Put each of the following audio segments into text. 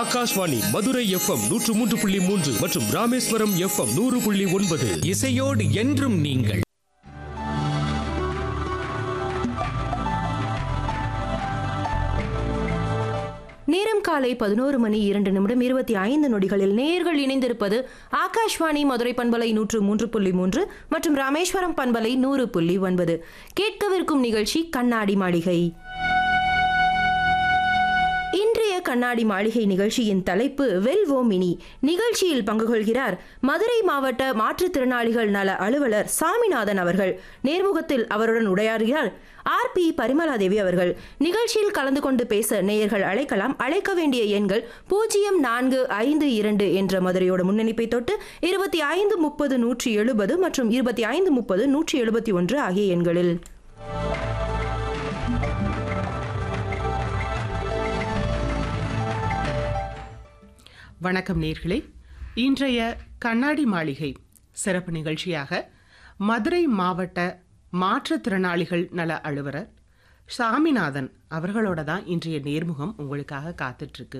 Akashvani Madurai FM நூற்று மூன்று புள்ளி மூன்று மற்றும் ராமேஸ்வரம் எஃப்எம் நூறு புள்ளி ஒன்பது இசையோடு என்றும் நீங்கள் நேரம் காலை பதினோரு மணி இரண்டு நிமிடம் இருபத்தி ஐந்து நொடிகளில் நேர்கள் இணைந்திருப்பது ஆகாஷ்வாணி மதுரை பண்பலை நூற்று மூன்று புள்ளி மூன்று மற்றும் ராமேஸ்வரம் பண்பலை நூறு புள்ளி ஒன்பது கேட்கவிருக்கும் நிகழ்ச்சி கண்ணாடி மாளிகை இன்றைய கண்ணாடி மாளிகை நிகழ்ச்சியின் தலைப்பு வெல்வோம் இனி நிகழ்ச்சியில் பங்கு கொள்கிறார் மதுரை மாவட்ட மாற்றுத்திறனாளிகள் நல அலுவலர் சாமிநாதன் அவர்கள் நேர்முகத்தில் அவருடன் உரையாடுகிறார் ஆர் பி பரிமலாதேவி அவர்கள் நிகழ்ச்சியில் கலந்து கொண்டு பேச நேயர்கள் அழைக்கலாம் அழைக்க வேண்டிய எண்கள் பூஜ்ஜியம் நான்கு ஐந்து இரண்டு என்ற மதுரையோட முன்னணிப்பை தொட்டு இருபத்தி ஐந்து முப்பது நூற்றி எழுபது மற்றும் இருபத்தி ஐந்து முப்பது நூற்றி எழுபத்தி ஒன்று ஆகிய எண்களில் வணக்கம் நேர்களே இன்றைய கண்ணாடி மாளிகை சிறப்பு நிகழ்ச்சியாக மதுரை மாவட்ட மாற்றுத்திறனாளிகள் நல அலுவலர் சாமிநாதன் அவர்களோட தான் இன்றைய நேர்முகம் உங்களுக்காக காத்துட்ருக்கு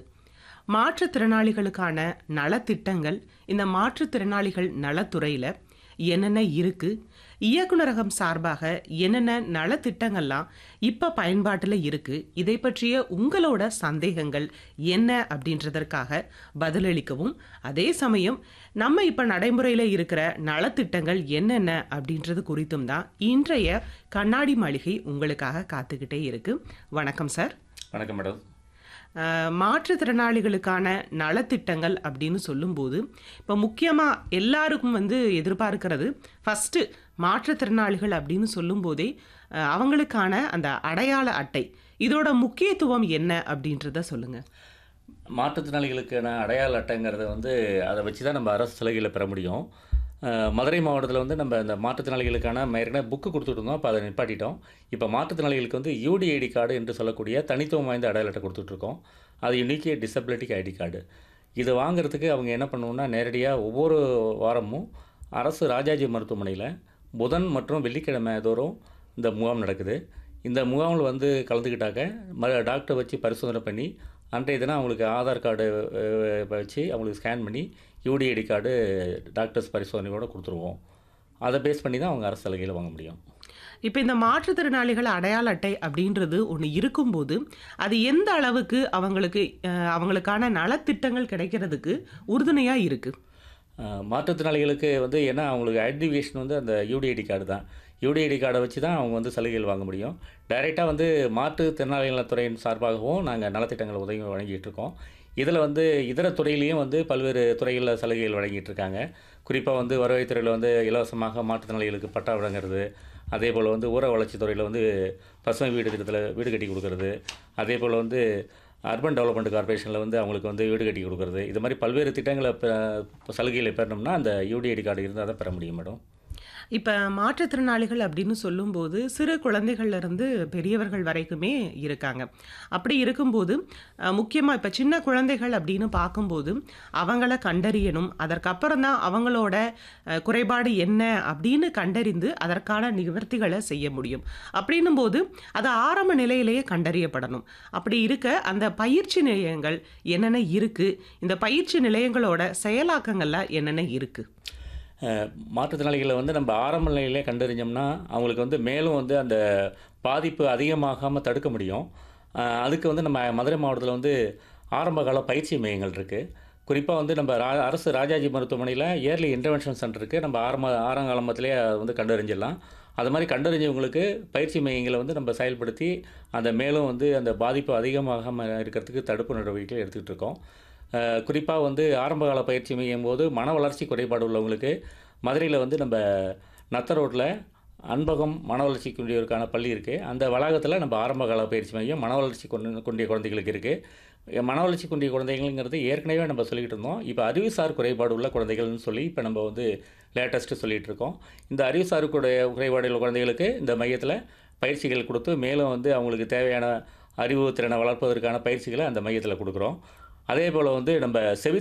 மாற்றுத்திறனாளிகளுக்கான நலத்திட்டங்கள் இந்த மாற்றுத்திறனாளிகள் நலத்துறையில் என்னென்ன இருக்கு இயக்குனரகம் சார்பாக என்னென்ன நலத்திட்டங்கள்லாம் இப்போ பயன்பாட்டில் இருக்கு இதை பற்றிய உங்களோட சந்தேகங்கள் என்ன அப்படின்றதற்காக பதிலளிக்கவும் அதே சமயம் நம்ம இப்போ நடைமுறையில் இருக்கிற நலத்திட்டங்கள் என்னென்ன அப்படின்றது குறித்தும் தான் இன்றைய கண்ணாடி மாளிகை உங்களுக்காக காத்துக்கிட்டே இருக்கு வணக்கம் சார் வணக்கம் மேடம் அஹ், மாற்றுத்திறனாளிகளுக்கான நலத்திட்டங்கள் அப்படின்னு சொல்லும்போது இப்போ முக்கியமாக எல்லாருக்கும் வந்து எதிர்பார்க்கிறது ஃபஸ்ட்டு மாற்றுத்திறனாளிகள் அப்படின்னு சொல்லும்போதே அஹ், அவங்களுக்கான அந்த அடையாள அட்டை இதோட முக்கியத்துவம் என்ன அப்படின்றத சொல்லுங்கள் மாற்றுத்திறனாளிகளுக்கான அடையாள அட்டைங்கிறத வந்து அதை வச்சு தான் நம்ம அரசு சலுகைகளை பெற முடியும் அஹ், மதுரை மாவட்டத்தில் வந்து நம்ம இந்த மாற்றுத்திறனாளிகளுக்கான நம்ம ஏற்கனவே புக்கு கொடுத்துட்டு இருந்தோம் அப்போ அதை நிப்பாட்டிட்டோம் இப்போ மாற்றுத்திறனாளிகளுக்கு வந்து யூடிஐடி கார்டு என்று சொல்லக்கூடிய தனித்துவம் வாய்ந்த அடையாள அட்டை கொடுத்துட்ருக்கோம் அது யூனிக் டிசபிலிட்டிக் ஐடி கார்டு இது வாங்குறதுக்கு அவங்க என்ன பண்ணுவோம்னா நேரடியாக ஒவ்வொரு வாரமும் அரசு ராஜாஜி மருத்துவமனையில் புதன் மற்றும் வெள்ளிக்கிழமை தோறும் இந்த முகாம் நடக்குது இந்த முகாமில் வந்து கலந்துக்கிட்டாக்க ம டாக்டர் வச்சு பரிசோதனை பண்ணி அன்றைய தினம் அவங்களுக்கு ஆதார் கார்டு அஹ், வச்சு அவங்களுக்கு ஸ்கேன் பண்ணி யூடிஐடி கார்டு டாக்டர்ஸ் பரிசோதனையோடு கொடுத்துருவோம் அதை பேஸ் பண்ணி தான் அவங்க அரசு சலுகையில் வாங்க முடியும் இப்போ இந்த மாற்றுத்திறனாளிகள் அடையாள அட்டை அப்படின்றது ஒன்று இருக்கும்போது அது எந்த அளவுக்கு அவங்களுக்கு அஹ், அவங்களுக்கான நலத்திட்டங்கள் கிடைக்கிறதுக்கு உறுதுணையாக இருக்குது அஹ், மாற்றுத்திறனாளிகளுக்கு வந்து ஏன்னா அவங்களுக்கு ஐடென்டிஃபிகேஷன் வந்து அந்த யூடிஐடி கார்டு தான் யூடிஐடி கார்டை வச்சு தான் அவங்க வந்து சலுகைகள் வாங்க முடியும் டைரெக்டாக வந்து மாற்றுத்திறனாளிகள் நலத்துறையின் சார்பாகவும் நாங்கள் நலத்திட்டங்கள் உதவி வழங்கிட்டு இருக்கோம் இதில் வந்து இதர துறையிலையும் வந்து பல்வேறு துறைகளில் சலுகைகள் வழங்கிட்டு இருக்காங்க குறிப்பாக வந்து வருவாய்த்துறையில் வந்து இலவசமாக மாற்றுத்திறனாளிகளுக்கு பட்டா வழங்குறது அதே போல் வந்து ஊர வளர்ச்சி துறையில் வந்து பசுமை வீடு திட்டத்தில் வீடு கட்டி கொடுக்கறது அதே போல் வந்து அர்பன் டெவலப்மெண்ட் கார்பரேஷனில் வந்து அவங்களுக்கு வந்து வீடு கட்டி கொடுக்கறது இது மாதிரி பல்வேறு திட்டங்களை பெ- சலுகைகளை பெறணும்னா அந்த யூடிஐடி கார்டு இருந்தால் தான் பெற முடியும் மேடம் இப்போ மாற்றுத்திறனாளிகள் அப்படின்னு சொல்லும்போது சிறு குழந்தைகள்ல இருந்து பெரியவர்கள் வரைக்குமே இருக்காங்க அப்படி இருக்கும்போது முக்கியமாக இப்போ சின்ன குழந்தைகள் அப்படின்னு பார்க்கும்போது அவங்கள கண்டறியணும் அதற்கப்புறம் தான் அவங்களோட அஹ், குறைபாடு என்ன அப்படின்னு கண்டறிந்து அதற்கான நிவர்த்திகளை செய்ய முடியும் அப்படின்னும் போது அது ஆரம்ப நிலையிலேயே கண்டறியப்படணும் அப்படி இருக்க அந்த பயிற்சி நிலையங்கள் என்னென்ன இருக்குது இந்த பயிற்சி நிலையங்களோட செயலாக்கங்கள்லாம் என்னென்ன இருக்குது அஹ், மாற்றுத்திறனாளிகளை வந்து நம்ம ஆரம்ப நிலையிலே கண்டறிஞ்சோம்னா அவங்களுக்கு வந்து மேலும் வந்து அந்த பாதிப்பு அதிகமாகாமல் தடுக்க முடியும் அஹ், அதுக்கு வந்து நம்ம மதுரை மாவட்டத்தில் வந்து ஆரம்பகால பயிற்சி மையங்கள் இருக்குது குறிப்பாக வந்து நம்ம ரா அரசு ராஜாஜி மருத்துவமனையில் இயர்லி இன்டர்வென்ஷன் சென்டருக்கு நம்ம ஆரம்ப ஆரங்காலமத்திலே அதை வந்து கண்டறிஞ்சிடலாம் அது மாதிரி கண்டறிஞ்சவங்களுக்கு பயிற்சி மையங்களை வந்து நம்ம செயல்படுத்தி அந்த மேலும் வந்து அந்த பாதிப்பு அதிகமாகாமல் இருக்கிறதுக்கு தடுப்பு நடவடிக்கைகள் எடுத்துக்கிட்டு இருக்கோம் குறிப்பாக வந்து ஆரம்பகால பயிற்சி மையம் போது மன வளர்ச்சி குறைபாடு உள்ளவங்களுக்கு மதுரையில் வந்து நம்ம நத்த ரோட்டில் அன்பகம் மன வளர்ச்சி குன்றியோருக்கான பள்ளி இருக்குது அந்த வளாகத்தில் நம்ம ஆரம்பகால பயிற்சி மையம் மன வளர்ச்சி கொண்டு குன்றிய குழந்தைகளுக்கு இருக்குது மன வளர்ச்சி குன்றிய குழந்தைகள்ங்கிறது ஏற்கனவே நம்ம சொல்லிக்கிட்டு இருந்தோம் இப்போ அறிவுசார் குறைபாடு உள்ள குழந்தைகள்னு சொல்லி இப்போ நம்ம வந்து லேட்டஸ்ட்டு சொல்லிகிட்டு இருக்கோம் இந்த அறிவுசார் குறை குறைபாடு உள்ள குழந்தைகளுக்கு இந்த மையத்தில் பயிற்சிகள் கொடுத்து மேலும் வந்து அவங்களுக்கு தேவையான அறிவு திறனை வளர்ப்பதற்கான பயிற்சிகளை அந்த மையத்தில் கொடுக்குறோம் அதே போல் வந்து நம்ம செவி